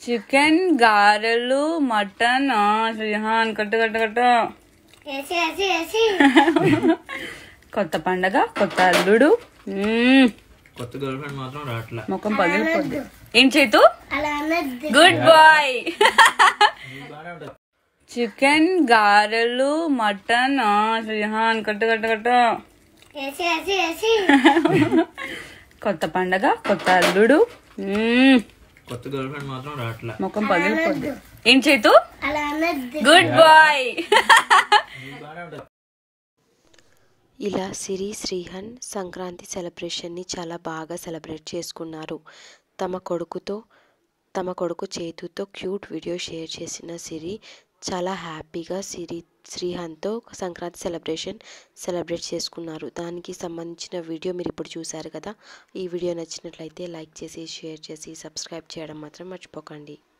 Chicken గారెలు mutton Shrihan కట్టు కట్టు కట్టు వేసి వేసి వేసి కొత్త పండగ కొత్త అల్లుడు మ్మ్. కొత్త గర్ల్ ఫ్రెండ్ మాత్రం రావట్లే ముఖం పగిలిపోద్ది ఏం చేతు అలా అన్నది గుడ్ బాయ్ బాగానే ఉంటుంది చికెన్ గారెలు మటన్ శ్రీహాన్ కట్టు కట్టు కట్టు వేసి వేసి వేసి కొత్త పండగ కొత్త అల్లుడు మ్మ్. కొత్త గర్ల్ ఫ్రెండ్ మాత్రం రావట్లే ముఖం పగిలిపోద్ది ఏం చేతు అలా అన్నది గుడ్ బాయ్ బాగానే ఉంటుంది ఇలా సిరి శ్రీహన్ సంక్రాంతి సెలబ్రేషన్ని చాలా బాగా సెలబ్రేట్ చేసుకున్నారు తమ కొడుకుతో తమ కొడుకు చేతుతో క్యూట్ వీడియో షేర్ చేసిన సిరి చాలా హ్యాపీగా సిరి శ్రీహాన్తో సంక్రాంతి సెలబ్రేషన్ సెలబ్రేట్ చేసుకున్నారు దానికి సంబంధించిన వీడియో మీరు ఇప్పుడు చూశారు కదా ఈ వీడియో నచ్చినట్లయితే లైక్ చేసి షేర్ చేసి సబ్స్క్రైబ్ చేయడం మాత్రం మర్చిపోకండి